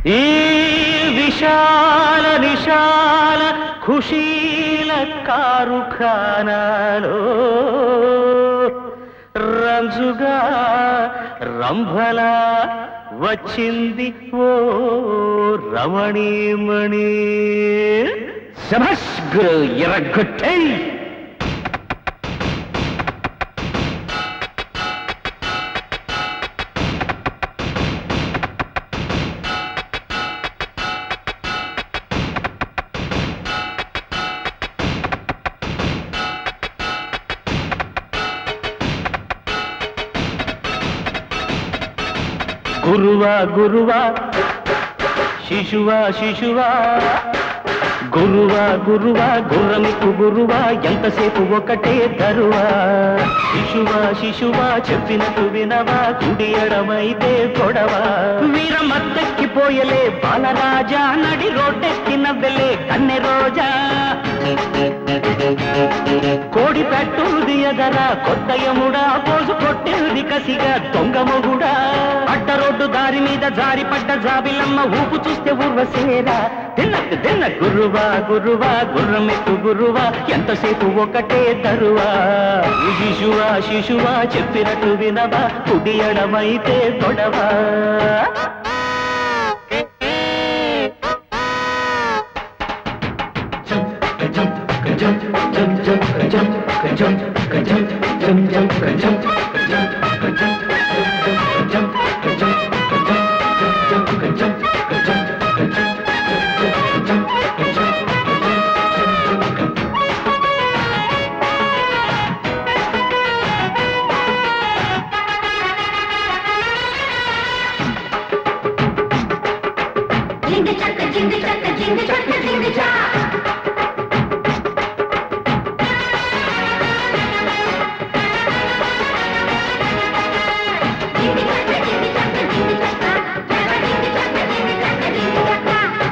ఈ విశాల నిశాల ఖుషీల కారుఖానాలో రంజుగా రంభలా వచ్చింది ఓ రమణీమణి శభాష్ గురు ఎరగొట్టై గురువా గురువా శిశువా శిశువా గురువా గురువా గుర్రమికు గురువా ఎంతసేపు ఒకటే తరువా శిశువా శిశువా చెప్పినట్టు వినవా కుడి ఎడమైతే గొడవ వీరమత్తెక్కిపోయలే బాలరాజా నడి రోడ్డెక్కిన వెలే కన్నె రోజా కోడి పెట్టుది ఎదరా కొత్త యముడా పోజు కొట్టేది కసిగా దొంగ మొగుడా అడ్డ రోడ్డు దారి మీద జారి పడ్డ జాబిలమ్మ ఊపు చూస్తే ఉర్వసేరా తిన్నకు తిన్న గురువా గురువా గుర్రమెత్తు గురువా ఎంతసేపు ఒకటే తరువా శిశువా శిశువా చెప్పినట్టు వినవా కుడి ఎడమైతే గొడవా జింగ చక్క జింగ చక్క జింగ చక్క జింగ చా జింగ చక్క జింగ చక్క జింగ చక్క చక్క జింగ చక్క జింగ చక్క జింగ చక్క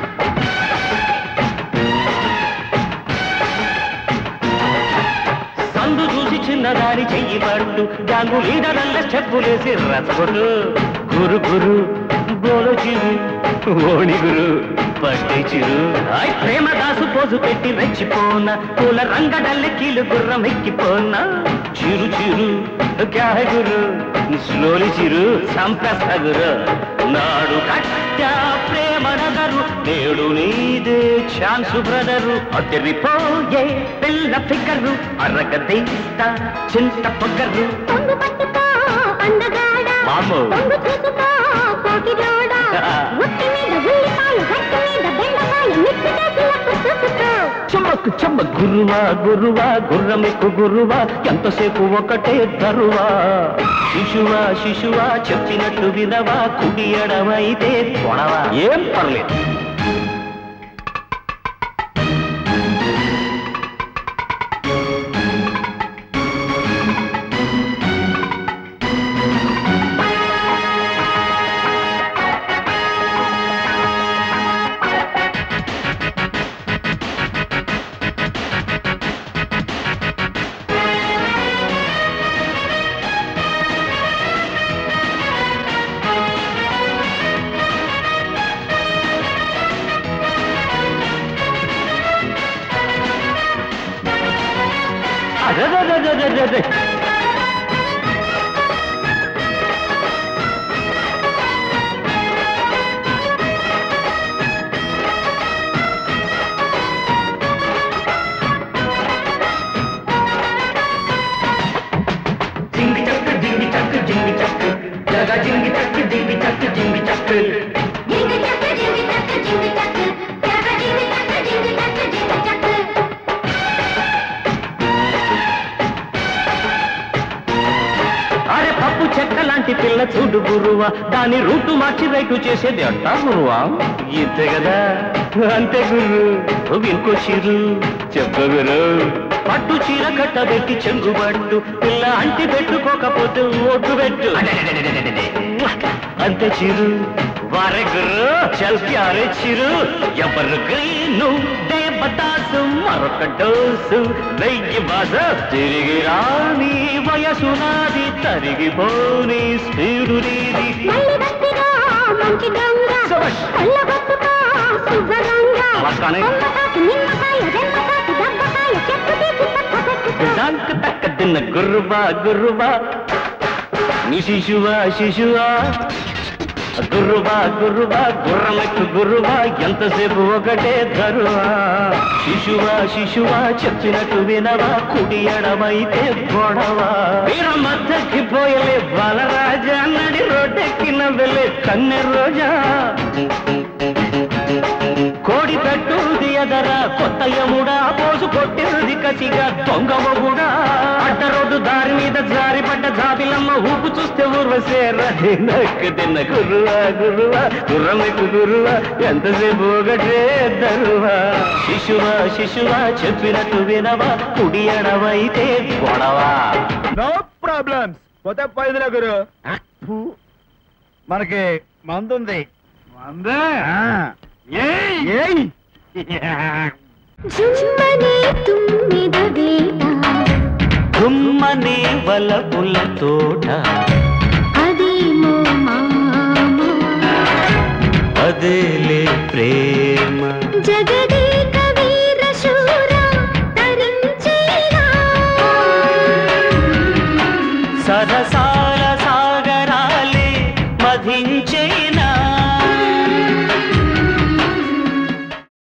సందు చూసి చిన్నదాని చెయ్యి పట్టు గ్యాంగు లీడరల్ల చెప్పులేసి రసగొట్టు గురు గురు బోలో చిరు ఓణి గురు పట్టి చిరు ఆయ్ ప్రేమ దాసు పోజు పెట్టి రెచ్చిపోన పూల రంగడల్లె కీలు గుర్రం ఎక్కిపోనా చిరు చిరు క్యా హై గురు స్లోలి చిరు సంపస్త గురు నాడు కట్టా ప్రేమ నగరు నేడు నీదే ఛాన్సు బ్రదరు అదిరిపోయే పిల్ల ఫిగరు అరగదీస్తా చింత పొగరు పొంగు పట్టుకో అందగాడ మాము. పొంగు చూసుకో కోకిలోడ ఉత్తి మీద ఉల్లిపాయలు గట్టి మీద బెండకాయ మిక్స్ చేసినట్టు చూసుకో చెమ్మకు చెమ్మ గురువా గురువా గుర్రమెక్కు గురువా ఎంతసేపు ఒకటే తరువా శిశువా శిశువా చెప్పినట్టు వినవా కుడి ఎడమైతే కొడవా ఏం పర్లేదు అరెరెరెరెరెరె. జింగి చక్కు జింగి చక్కు జింగి చక్కు జగ జింగి చక్కు జింగి చక్కు జింగి చక్కు జింగ చక్క జింగ చక్క జింగ చక్క చక్క జింగ చక్క జింగ చక్క జింగ చక్క అరే పప్పు చెక్క లాంటి పిల్ల చూడు గురువా దాని రూటు మార్చి రైటు చేసేది అంటా గురువా ఇంతే కదా అంతే గురు ఇంకో చిరు చెప్ప గురు పట్టు చీర కట్టబెట్టి చెంగుబట్టు పిల్ల అంటి పెట్టుకోకపోతే ఓటు పెట్టు అంతే చిరు వారే గురు చల్ప్యారే చిరు ఎవరు గ్రీను దేవదాసు మరొక డోసు వెయ్యి బాజ తిరిగి రాని వయసు నాది తరిగిపోని స్పీడు నీది మల్లి బస్తిగా మంచి దొంగ శభాష్. కొల్లగొట్టుకో శుభ్రంగా అలా కానీ. కొమ్మకాకి నిమ్మకాయ రెండకాకి దెబ్బకాయ చెట్టు తీసి పక్క పెట్టుకో డాంక్ తక్క తిన్న గుర్రువా గుర్రువా నీ శిశువా శిశువా గుర్రువా గుర్రువా గుర్రమెక్కు గుర్రువా ఎంతసేపు ఒకటే ధరువా శిశువా శిశువా చెప్పినట్టు వినవా కుడి ఎడమైతే గొడవ వీర మధ్యకి పోయలే బాలరాజా నడి రోడ్డెక్కిన వెళ్ళే కన్నె రోజా కోడి పెట్టుది ఎదరా కొత్త యముడా పోసు కొట్టింది కసిగా దొంగ మొగుడా అడ్డ రోడ్డు దారి మీద జారిపడ్డ జాబిలమ్మ ఊపు చూస్తే ఊర్వసే రహే నక్కు తిన్న గురువా గురువా గుర్రమెక్కు గురువా ఎంతసేపు ఒకటే దరువా శిశువా శిశువా చెప్పినట్టు వినవా కుడి ఎడవైతే గొడవా నో ప్రాబ్లమ్స్ పోతే పోయిందిలే గురు మనకి మందుంది మందే ఏయ్ జుమ్మనే తుమ్మిద వేట గుమ్మనే వలపుల తోట అదేమో మామ అదేలే ప్రేమ జగద